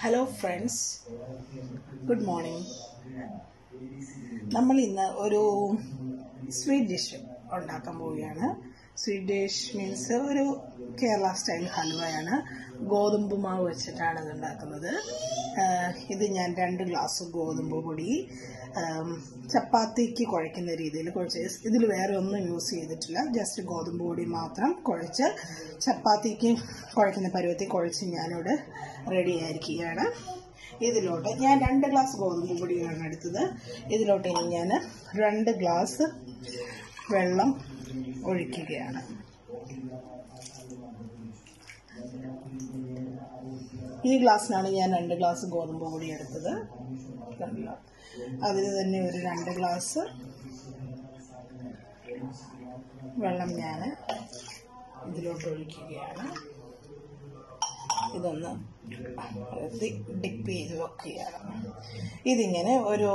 Hello friends good morning നമ്മൾ ഇന്ന് ഒരു സ്വീറ്റ് ഡിഷ് ഉണ്ടാക്കാൻ പോവുകയാണ് സ്വീറ്റ് ഡിഷ് മീൻസ് ഒരു കേരള സ്റ്റൈൽ ഹൽവയാണ് ഗോതമ്പ് മാവ് വെച്ചിട്ടാണ് ഇത് ഉണ്ടാക്കുന്നത് ആഹ് ഇത് ഞാൻ രണ്ട് ഗ്ലാസ് ഗോതമ്പ് പൊടി ആം, ചപ്പാത്തിക്ക് കുഴയ്ക്കുന്ന രീതിയിൽ കുഴച്ച് ഇതിൽ വേറെ ഒന്നും യൂസ് ചെയ്തിട്ടില്ല ജസ്റ്റ് ഗോതമ്പ് പൊടി മാത്രം കുഴച്ച് ചപ്പാത്തിക്ക് കുഴയ്ക്കുന്ന പരുവത്തിൽ കുഴച്ച് ഞാനിവിടെ റെഡി ആയിരിക്കുകയാണ് ഇതിലോട്ട് ഞാൻ രണ്ട് ഗ്ലാസ് ഗോതമ്പ് പൊടിയാണ് എടുത്തത് ഇതിലോട്ട് ഇനി ഞാൻ രണ്ട് ഗ്ലാസ് വെള്ളം ഒഴിക്കുകയാണ് ഈ ഗ്ലാസ്സിനാണ് ഞാൻ രണ്ട് ഗ്ലാസ് ഗോതമ്പ് പൊടി എടുത്തത് കണ്ടല്ലോ അതിൽ തന്നെ ഒരു രണ്ട് ഗ്ലാസ് വെള്ളം ഞാൻ ഇതിലോട്ട് ഒഴിക്കുകയാണ് ഇതൊന്ന് ഡിപ്പ് ചെയ്ത് വെക്കുകയാണ് ഇതിങ്ങനെ ഒരു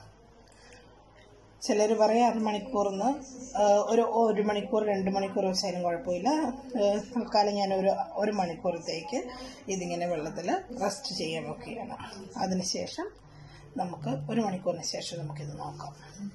ചിലർ പറയും അരമണിക്കൂറിന്ന് ഒരു ഒരു മണിക്കൂർ രണ്ട് മണിക്കൂർ വെച്ചാലും കുഴപ്പമില്ല ഏഹ് തൽക്കാലം ഞാൻ ഒരു ഒരു മണിക്കൂറത്തേക്ക് ഇതിങ്ങനെ വെള്ളത്തിൽ റെസ്റ്റ് ചെയ്യാൻ വെക്കുകയാണ് അതിനുശേഷം നമുക്ക് ഒരു മണിക്കൂറിന് ശേഷം നമുക്കിത് നോക്കാം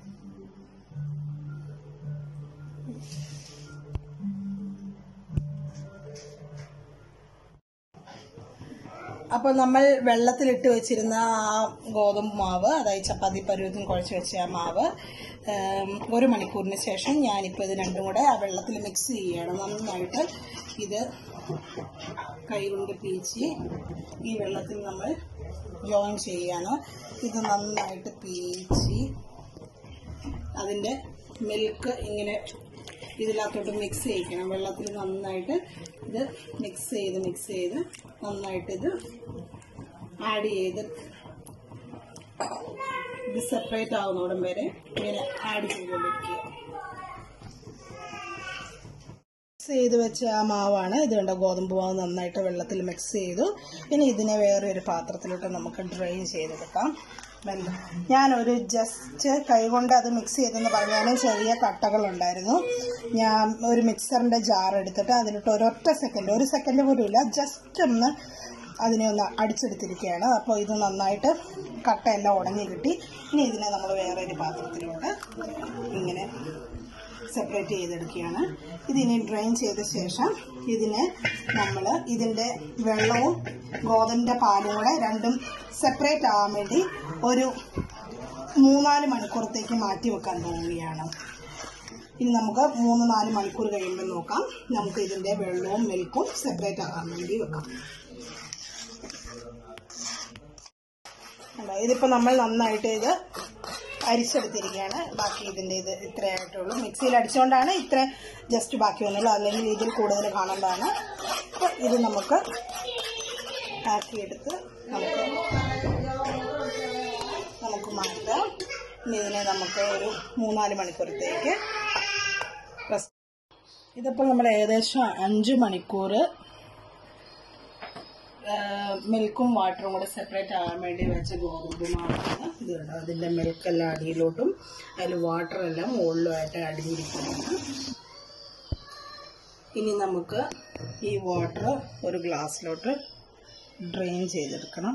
അപ്പോൾ നമ്മൾ വെള്ളത്തിലിട്ട് വെച്ചിരുന്ന ആ ഗോതമ്പ് മാവ് അതായത് ചപ്പാത്തി പരുവത്തിന് കുഴച്ച് വെച്ച ആ മാവ് ഏം, ഒരു മണിക്കൂറിന് ശേഷം ഞാനിപ്പോൾ ഇത് രണ്ടും കൂടെ ആ വെള്ളത്തിൽ മിക്സ് ചെയ്യണം നന്നായിട്ട് ഇത് കൈകൊണ്ട് പീച്ചി ഈ വെള്ളത്തിൽ നമ്മൾ ജോയിൻ ചെയ്യാണ് ഇത് നന്നായിട്ട് പീച്ചി അതിൻ്റെ മിൽക്ക് ഇങ്ങനെ ഇതിനകത്തോട്ട് മിക്സ് ചെയ്യിക്കണം വെള്ളത്തിൽ നന്നായിട്ട് ഇത് മിക്സ് ചെയ്ത് മിക്സ് ചെയ്ത് നന്നായിട്ട് ഇത് ആഡ് ചെയ്ത് ഇത് സെപ്പറേറ്റ് ആവുന്നോടം വരെ ഇങ്ങനെ ആഡ് ചെയ്തുകൊണ്ടിരിക്കുക മിക്സ് ചെയ്ത് വെച്ച ആ മാവാണ് ഇത് കണ്ട ഗോതമ്പ് മാവ് നന്നായിട്ട് വെള്ളത്തിൽ മിക്സ് ചെയ്തു ഇനി ഇതിനെ വേറെ ഒരു പാത്രത്തിലോട്ട് നമുക്ക് ഡ്രെയിൻ ചെയ്തെടുക്കാം വെള്ളം ഞാനൊരു ജസ്റ്റ് കൈകൊണ്ട് അത് മിക്സ് ചെയ്തെന്ന് പറഞ്ഞാലും ചെറിയ കട്ടകളുണ്ടായിരുന്നു ഞാൻ ഒരു മിക്സറിൻ്റെ ജാർ എടുത്തിട്ട് അതിലിട്ട് ഒരൊറ്റ സെക്കൻഡ് ഒരു സെക്കൻഡ് പോലും ഇല്ല ജസ്റ്റ് ഒന്ന് അതിനെ ഒന്ന് അടിച്ചെടുത്തിരിക്കുകയാണ് അപ്പോൾ ഇത് നന്നായിട്ട് കട്ടയെല്ലാം ഉടഞ്ഞു കിട്ടി ഇനി ഇതിനെ നമ്മൾ വേറെ ഒരു പാത്രത്തിലോട്ട് ഇങ്ങനെ സെപ്പറേറ്റ് ചെയ്തെടുക്കുകയാണ് ഇതിനെ ഡ്രെയിൻ ചെയ്ത ശേഷം ഇതിനെ നമ്മൾ ഇതിൻ്റെ വെള്ളവും ഗോതമ്പിൻ്റെ പാലും കൂടെ രണ്ടും സെപ്പറേറ്റ് ആവാൻ വേണ്ടി ഒരു മൂന്നാല് മണിക്കൂറത്തേക്ക് മാറ്റി വെക്കാൻ പോവുകയാണ് ഇനി നമുക്ക് മൂന്ന് നാല് മണിക്കൂർ കഴിയുമ്പോൾ നോക്കാം നമുക്ക് ഇതിൻ്റെ വെള്ളവും മിൽക്കും സെപ്പറേറ്റ് ആകാൻ വേണ്ടി വെക്കാം കണ്ടോ? ഇതിപ്പോൾ നമ്മൾ നന്നായിട്ട് ഇത് അരിച്ചെടുത്തിരിക്കുകയാണ് ബാക്കി ഇതിൻ്റെ ഇത് ഇത്രേ ആയിട്ടുള്ളൂ മിക്സിയിൽ അടിച്ചുകൊണ്ടാണ് ഇത്ര ജസ്റ്റ് ബാക്കി വന്നുള്ളൂ അല്ലെങ്കിൽ ഇതിൽ കൂടുതൽ കാണേണ്ടതാണ് അപ്പോൾ ഇത് നമുക്ക് ആക്കിയെടുത്ത് നമുക്ക് നമുക്ക് മാറ്റാം ഇനി ഇതിനെ നമുക്ക് ഒരു മൂന്നാല് മണിക്കൂറത്തേക്ക് റെസ്റ്റ് ഇതിപ്പോൾ നമ്മൾ ഏകദേശം അഞ്ച് മണിക്കൂർ മിൽക്കും വാട്ടറും കൂടെ സെപ്പറേറ്റ് ആകാൻ വേണ്ടി വെച്ച ഗോതമ്പ് മാവാണ് ഇത് കണ്ടോ അതിൻ്റെ മിൽക്കെല്ലാം അടിയിലോട്ടും അതിൽ വാട്ടറെല്ലാം മുകളിലുമായിട്ട് അടിഞ്ഞിരിക്കുകയാണ് ഇനി നമുക്ക് ഈ വാട്ടർ ഒരു ഗ്ലാസ്സിലോട്ട് ഡ്രെയിൻ ചെയ്തെടുക്കണം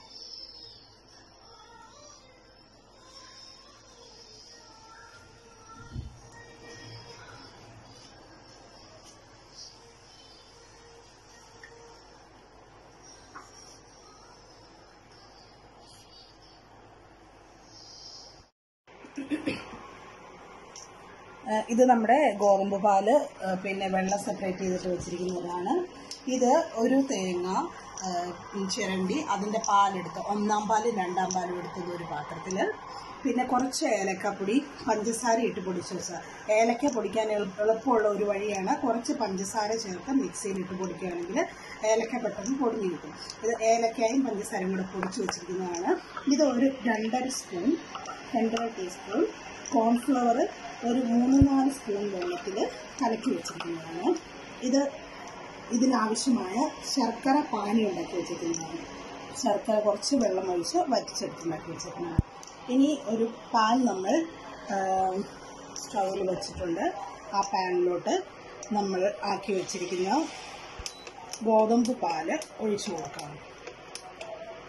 ഏഹ് ഇത് നമ്മുടെ ഗോതമ്പ് പാല് ഏഹ് പിന്നെ വെള്ളം സെപ്പറേറ്റ് ചെയ്തിട്ട് വെച്ചിരിക്കുന്നതാണ് ഇത് ഒരു തേങ്ങ ഏഹ് ചിരണ്ടി അതിൻ്റെ പാലെടുത്ത് ഒന്നാം പാലും രണ്ടാം പാലും എടുത്തത് ഒരു പാത്രത്തിൽ പിന്നെ കുറച്ച് ഏലക്കപ്പൊടി പഞ്ചസാര ഇട്ട് പൊടിച്ച് വെച്ചാൽ ഏലക്ക പൊടിക്കാൻ എളു- എളുപ്പമുള്ള ഒരു വഴിയാണ് കുറച്ച് പഞ്ചസാര ചേർത്ത് മിക്സിയിൽ ഇട്ട് പൊടിക്കുകയാണെങ്കിൽ ഏലക്ക പെട്ടെന്ന് പൊടിഞ്ഞ് കിട്ടും ഇത് ഏലക്കയും പഞ്ചസാരയും കൂടെ പൊടിച്ച് വെച്ചിരിക്കുന്നതാണ് ഇത് ഒരു രണ്ടര സ്പൂൺ രണ്ടര ടീസ്പൂൺ കോൺഫ്ലവർ ഒരു മൂന്ന് നാല് സ്പൂൺ വെള്ളത്തിൽ കലക്കി വെച്ചിരിക്കുന്നതാണ് ഇത് ഇതിനാവശ്യമായ ശർക്കര പാനി ഉണ്ടാക്കി വെച്ചിരിക്കുന്നതാണ് ശർക്കര കുറച്ച് വെള്ളം ഒഴിച്ച് വറ്റിച്ചെടുത്തുണ്ടാക്കി വെച്ചിരിക്കുന്നതാണ് ഇനി ഒരു പാൻ നമ്മൾ സ്റ്റൗവിൽ വെച്ചിട്ടുണ്ട് ആ പാനിലോട്ട് നമ്മൾ ആക്കി വെച്ചിരിക്കുന്ന ഗോതമ്പ് പാല് ഒഴിച്ചു കൊടുക്കണം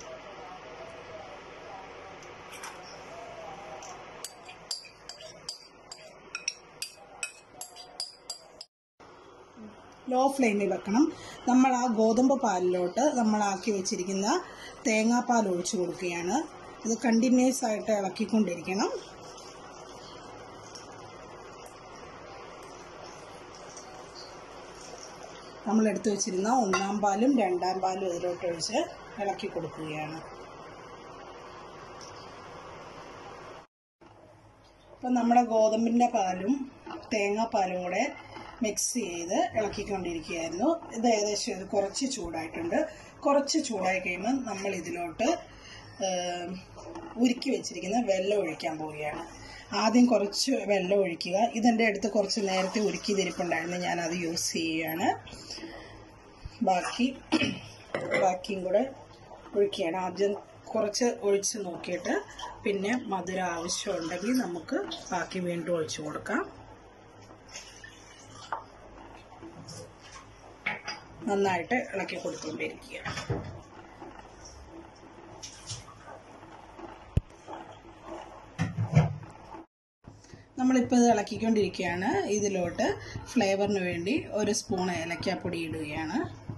ലോ ഫ്ലെയിമിൽ വെക്കണം നമ്മൾ ആ ഗോതമ്പ് പാലിലോട്ട് നമ്മളാക്കി വെച്ചിരിക്കുന്ന തേങ്ങാപ്പാൽ ഒഴിച്ചു കൊടുക്കുകയാണ് ഇത് കണ്ടിന്യൂസ് ആയിട്ട് ഇളക്കിക്കൊണ്ടിരിക്കണം നമ്മൾ എടുത്തു വെച്ചിരുന്ന ഒന്നാം പാലും രണ്ടാം പാലും ഇതിലോട്ട് ഒഴിച്ച് ഇളക്കി കൊടുക്കുകയാണ് അപ്പം നമ്മുടെ ഗോതമ്പിൻ്റെ പാലും തേങ്ങാപ്പാലും കൂടെ മിക്സ് ചെയ്ത് ഇളക്കിക്കൊണ്ടിരിക്കുകയായിരുന്നു ഇത് ഏകദേശം ഇത് കുറച്ച് ചൂടായിട്ടുണ്ട് കുറച്ച് ചൂടായി കഴിയുമ്പോൾ നമ്മൾ ഇതിലോട്ട് ഏം, ഉരുക്കി വെച്ചിരിക്കുന്ന വെള്ളം ഒഴിക്കാൻ പോവുകയാണ് ആദ്യം കുറച്ച് വെള്ളം ഒഴിക്കുക ഇതെൻ്റെ അടുത്ത് കുറച്ച് നേരത്തെ ഉരുക്കി തിരിപ്പുണ്ടായിരുന്നു ഞാൻ അത് യൂസ് ചെയ്യുകയാണ് ബാക്കി ബാക്കിയും കൂടെ ഒഴിക്കുകയാണ് ആദ്യം കുറച്ച് ഒഴിച്ച് നോക്കിയിട്ട് പിന്നെ മധുരം ആവശ്യമുണ്ടെങ്കിൽ നമുക്ക് ബാക്കി വീണ്ടും ഒഴിച്ചു കൊടുക്കാം നന്നായിട്ട് ഇളക്കി കൊടുത്തുകൊണ്ടിരിക്കുക നമ്മളിപ്പോൾ ഇത് ഇളക്കിക്കൊണ്ടിരിക്കുകയാണ് ഇതിലോട്ട് ഫ്ലേവറിന് വേണ്ടി ഒരു സ്പൂൺ ഏലക്കാപ്പൊടി ഇടുകയാണ്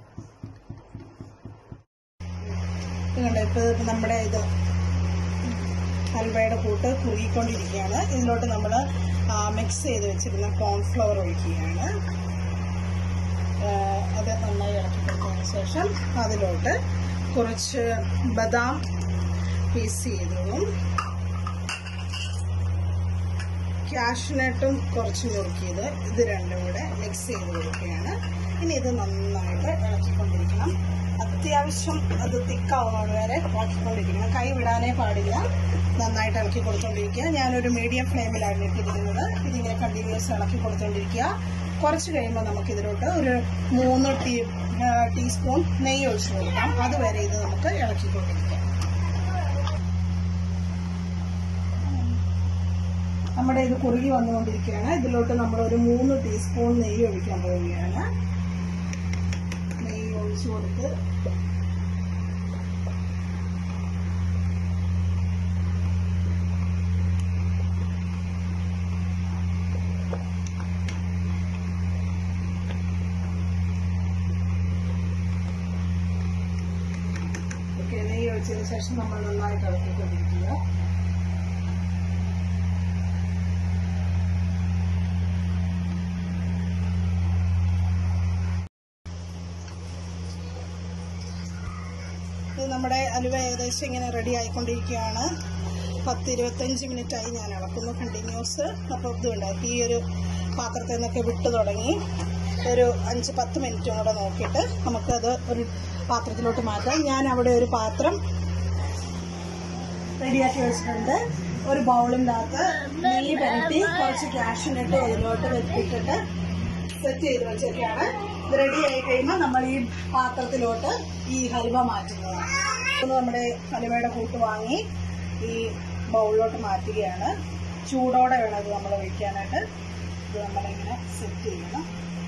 ഇത് കണ്ടോ ഇപ്പോൾ നമ്മുടെ ഇത് ഹൽവയുടെ കൂട്ട് കുറുകിക്കൊണ്ടിരിക്കുകയാണ് ഇതിലോട്ട് നമ്മൾ മിക്സ് ചെയ്ത് വെച്ചിരുന്ന കോൺഫ്ലവർ ഒഴിക്കുകയാണ് ആ, അത് നന്നായി ഇളക്കി കൊടുത്തതിന് ശേഷം അതിലോട്ട് കുറച്ച് ബദാം പീസ് ചെയ്തതും ക്യാഷ്നട്ടും കുറച്ച് മുറുക്കിയത് ഇത് രണ്ടും കൂടെ മിക്സ് ചെയ്ത് കൊടുക്കുകയാണ് ഇനി ഇത് നന്നായിട്ട് ഇളക്കിക്കൊണ്ടിരിക്കണം അത്യാവശ്യം അത് തിക്കാവുന്നത് വരെ ഇളക്കിക്കൊണ്ടിരിക്കണം കൈ വിടാനേ പാടില്ല നന്നായിട്ട് ഇളക്കി കൊടുത്തോണ്ടിരിക്കുക ഞാനൊരു മീഡിയം ഫ്ലെയിമിലാണ് ഇട്ടിരിക്കുന്നത് ഇതിങ്ങനെ കണ്ടിന്യൂസ് ഇളക്കി കൊടുത്തോണ്ടിരിക്കുക കുറച്ച് കഴിയുമ്പോൾ നമുക്ക് ഇതിലോട്ട് ഒരു മൂന്ന് ടീ ആ, ടീസ്പൂൺ നെയ്യ് ഒഴിച്ച് കൊടുക്കാം അതുവരെ ഇത് നമുക്ക് ഇളക്കിക്കൊണ്ടിരിക്കാം നമ്മുടെ ഇത് കുറുകി വന്നുകൊണ്ടിരിക്കുകയാണ് ഇതിലോട്ട് നമ്മൾ ഒരു മൂന്ന് ടീസ്പൂൺ നെയ്യ് ഒഴിക്കാൻ പോവുകയാണ് നെയ്യ് ഒഴിച്ചു കൊടുത്ത് ഓക്കെ നെയ്യ് ഒഴിച്ചതിന് ശേഷം നമ്മൾ നന്നായിട്ട് ഇളക്കിക്കൊണ്ടിരിക്കുക ഇത് നമ്മുടെ അലുവ ഏകദേശം ഇങ്ങനെ റെഡി ആയിക്കൊണ്ടിരിക്കുകയാണ് പത്ത് ഇരുപത്തഞ്ച് മിനിറ്റായി ഞാൻ ഇളക്കുന്നു കണ്ടിന്യൂസ് അപ്പോൾ ഇതുണ്ട് ഈ ഒരു പാത്രത്തിൽ നിന്നൊക്കെ വിട്ട് തുടങ്ങി ഒരു അഞ്ച് പത്ത് മിനിറ്റും കൂടെ നോക്കിയിട്ട് നമുക്കത് ഒരു പാത്രത്തിലോട്ട് മാറ്റാം ഞാൻ അവിടെ ഒരു പാത്രം റെഡിയാക്കി വെച്ചിട്ടുണ്ട് ഒരു ബൗളിൻ്റെ അകത്ത് നെയ്യ് പരട്ടി കുറച്ച് ക്യാഷിനിട്ട് ഇതിലോട്ട് വെച്ചിട്ടിട്ട് സെറ്റ് ചെയ്ത് വെച്ചൊക്കെയാണ് ഇത് റെഡി ആയി കഴിയുമ്പോൾ നമ്മൾ ഈ പാത്രത്തിലോട്ട് ഈ ഹൽവ മാറ്റുന്നതാണ് ഒന്ന് നമ്മുടെ ഹലുവയുടെ കൂട്ട് വാങ്ങി ഈ ബൗളിലോട്ട് മാറ്റുകയാണ് ചൂടോടെ വേണം ഇത് നമ്മൾ ഒഴിക്കാനായിട്ട് ഇത് നമ്മളിങ്ങനെ സെറ്റ് ചെയ്യണം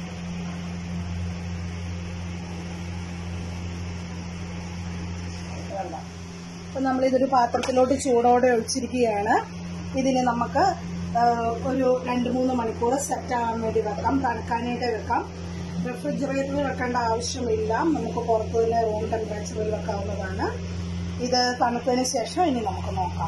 വെള്ളം അപ്പം നമ്മളിതൊരു പാത്രത്തിലോട്ട് ചൂടോടെ ഒഴിച്ചിരിക്കുകയാണ് ഇതിന് നമുക്ക് ആ, ഒരു രണ്ട് മൂന്ന് മണിക്കൂർ സെറ്റ് ആവാൻ വേണ്ടി വെക്കാം തണുക്കാനായിട്ട് വെക്കാം റെഫ്രിജറേറ്ററിൽ വെക്കേണ്ട ആവശ്യമില്ല നമുക്ക് പുറത്തു തന്നെ റൂം ടെമ്പറേച്ചറിൽ വെക്കാവുന്നതാണ് ഇത് തണുത്തതിന് ശേഷം ഇനി നമുക്ക് നോക്കാം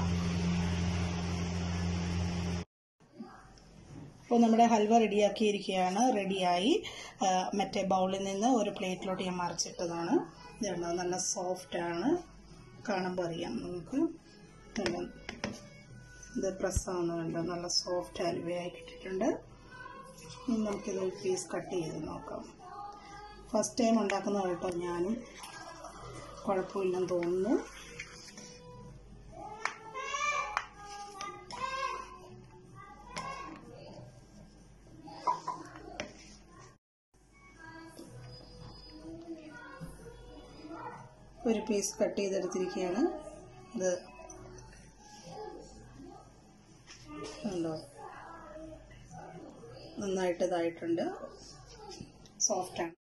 അപ്പോൾ നമ്മുടെ ഹൽവ റെഡിയാക്കിയിരിക്കുകയാണ് റെഡിയായി ആ, മറ്റേ ബൗളിൽ നിന്ന് ഒരു പ്ലേറ്റിലോട്ട് ഞാൻ മറിച്ചിട്ടതാണ് ഇതുണ്ടോ നല്ല സോഫ്റ്റ് ആണ് കാണുമ്പോൾ അറിയാം നമുക്ക് നല്ല ഇത് പ്രസ്സാവുന്നുണ്ട് നല്ല സോഫ്റ്റ് ഹൽവയായി കിട്ടിയിട്ടുണ്ട് ഇനി നമുക്കിത് ഒരു പീസ് കട്ട് ചെയ്ത് നോക്കാം ഫസ്റ്റ് ടൈം ഉണ്ടാക്കുന്ന കേട്ടോ ഞാനും കുഴപ്പമില്ലെന്ന് തോന്നുന്നു ഒരു പീസ് കട്ട് ചെയ്തെടുത്തിരിക്കുകയാണ് ഇത് ഉണ്ടോ നന്നായിട്ട് ഇതായിട്ടുണ്ട് സോഫ്റ്റാണ്